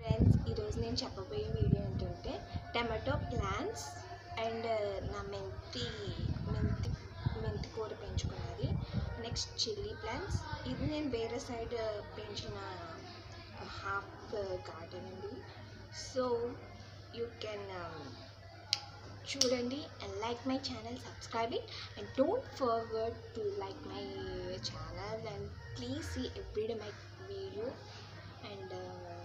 friends ఈరోజు నేను చెప్పబోయే వీడియో ఏంటంటే టమాటో ప్లాంట్స్ అండ్ నా మెంతి మెంతి మెంతి కూర పెంచుకున్నది నెక్స్ట్ చిల్లీ ప్లాంట్స్ ఇది నేను వేరే సైడ్ పెంచిన హాఫ్ గార్డెన్ అండి సో యూ కెన్ చూడండి and like my channel subscribe it and don't forget to like my channel and please see everyday my video and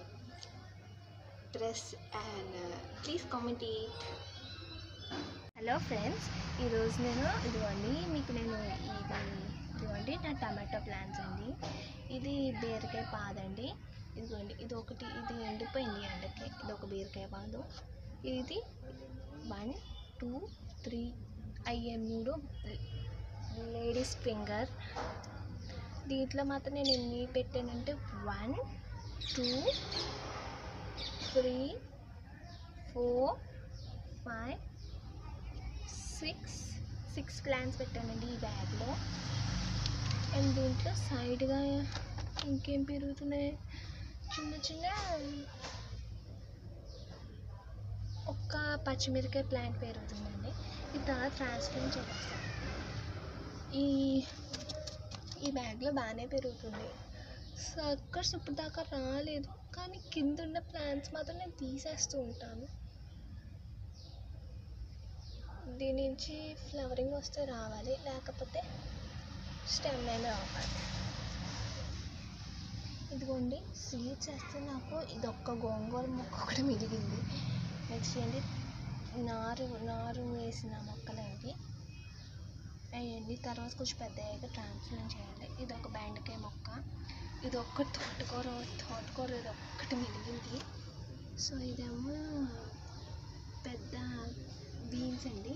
press and please comment it hello friends ఈరోజు నేను ఇదిగోండి మీకు నేను ఇది ఇదిగోండి నా టమాటో ప్లాంట్స్ అండి ఇది బీరకాయ పాదండి ఇదిగోండి ఇది ఒకటి ఇది ఎండిపోయింది ఎండకి ఇది ఒక బీరకాయ పాదు ఇది వన్ టూ త్రీ అయ్యే మూడు లేడీస్ ఫింగర్ దీంట్లో మాత్రం నేను ఎన్ని పెట్టానంటే one two three four five six six plants పెట్టానండి ఈ బ్యాగ్లో అండ్ దీంట్లో సైడ్గా ఇంకేం పెరుగుతున్నాయి చిన్న చిన్న ఒక్క పచ్చిమిరకాయ ప్లాంట్ పెరుగుతుందండి ఇది తర్వాత ట్రాన్స్ప్లాంట్ చేస్తాను ఈ ఈ బ్యాగ్లో బాగానే పెరుగుతుంది సర్కర్స్ ఇప్పుడు దాకా రాలేదు కానీ కింద ఉన్న ప్లాంట్స్ మాత్రం నేను తీసేస్తూ ఉంటాను దీని నుంచి ఫ్లవరింగ్ వస్తే రావాలి లేకపోతే స్టెమ్ అయినా రావాలి ఇదిగోండి సీడ్స్ వేస్తే నాకు ఇది ఒక్క గోంగూర మొక్క ఒకటి మిగిలింది నెక్స్ట్ ఏంటి నారు నారు వేసిన మొక్కలేంటి అయ్యండి తర్వాత కొంచెం పెద్ద అయ్యాక ట్రాన్స్ప్లాంట్ చేయాలి ఇది ఒక బెండకాయ మొక్క ఇది ఒక్క తోటకూర తోటకూర ఇది ఒక్కటి మిగిలింది సో ఇదేమో పెద్ద బీన్స్ అండి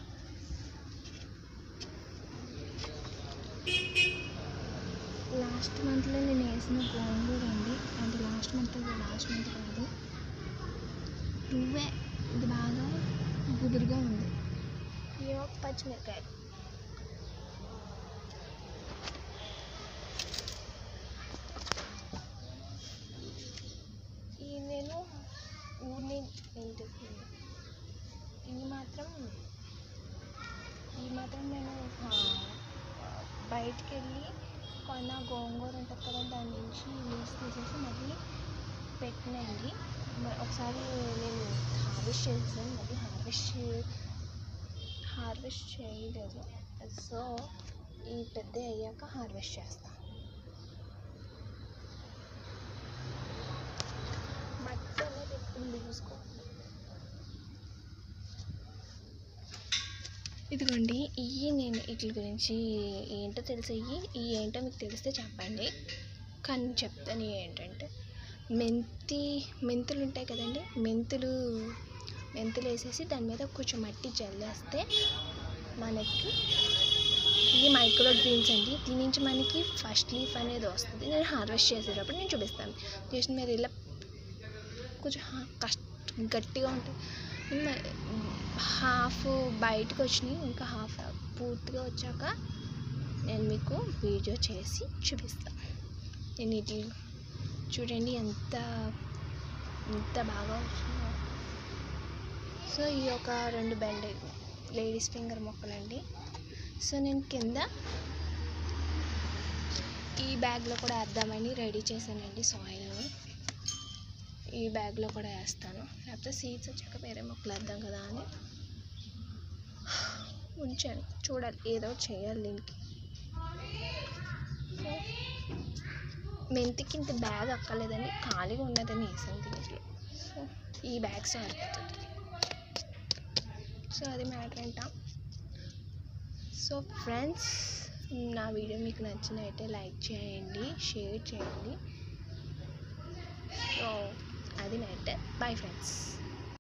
లాస్ట్ మంత్లో నేను వేసిన గోంగూర అండి అంటే లాస్ట్ మంత్ లాస్ట్ మంత్ కాదు టూవే ఇది బాగా గుబురుగా ఉంది ఇవి ఒక పచ్చిమిరకాయ ఈ నేను ఊరిని ఏంటి ఇవి మాత్రం ఇవి మాత్రం నేను బయటికి వెళ్ళి కొన్న గోంగూర ఉంటుంది కదా దాని నుంచి లీవ్స్ తీసేసి మళ్ళీ పెట్టినండి మ- ఒకసారి నేను హార్వెస్ట్ చేసాను మళ్ళీ హార్వెస్ట్ హార్వెస్ట్ చేయలేదు సో ఈ పెద్ద అయ్యాక హార్వెస్ట్ చేస్తాను మట్టి అనేది ఎప్పుడు లూజ్గా ఇదిగోండి ఇవి నేను వీటి గురించి ఏంటో తెలిసి ఈ ఏంటో మీకు తెలిస్తే చెప్పండి కానీ చెప్తాను ఏంటంటే మెంతి మెంతులు ఉంటాయి కదండి మెంతులు మెంతులు వేసేసి దాని మీద కొంచెం మట్టి జల్లేస్తే మనకి ఈ మైక్రో గ్రీన్స్ అండి దీని నుంచి మనకి ఫస్ట్ లీఫ్ అనేది వస్తుంది నేను హార్వెస్ట్ చేసేటప్పుడు నేను చూపిస్తాను జస్ట్ మీరు ఇలా కొంచెం హా- కష్ట గట్టిగా ఉంటుంది హాఫ్ బయటకు వచ్చినాయి ఇంకా హాఫ్ పూర్తిగా వచ్చాక నేను మీకు వీడియో చేసి చూపిస్తాను నేను ఇది చూడండి ఎంత ఎంత బాగా వచ్చిందో సో ఈ ఒక రెండు బెండ లేడీస్ ఫింగర్ మొక్కలండి సో నేను కింద ఈ బ్యాగ్లో కూడా వేద్దామని రెడీ చేశానండి సాయిల్ని ఈ బ్యాగ్లో కూడా వేస్తాను లేకపోతే సీడ్స్ వచ్చాక వేరే మొక్కలు వేద్దాం కదా అని ఉంచాను చూడాలి ఏదో ఒకటి చేయాలి దీనికి సో మెంతికి ఇంత బ్యాగ్ అక్కర్లేదండి ఖాళీగా ఉన్నదని వేసాను దీంట్లో సో ఈ బ్యాగ్ సరిపోతుంది సో అది మ్యాటర్ అంట సో ఫ్రెండ్స్ నా వీడియో మీకు నచ్చినైతే లైక్ చేయండి షేర్ చేయండి సో అది మ్యాటర్ బాయ్ ఫ్రెండ్స్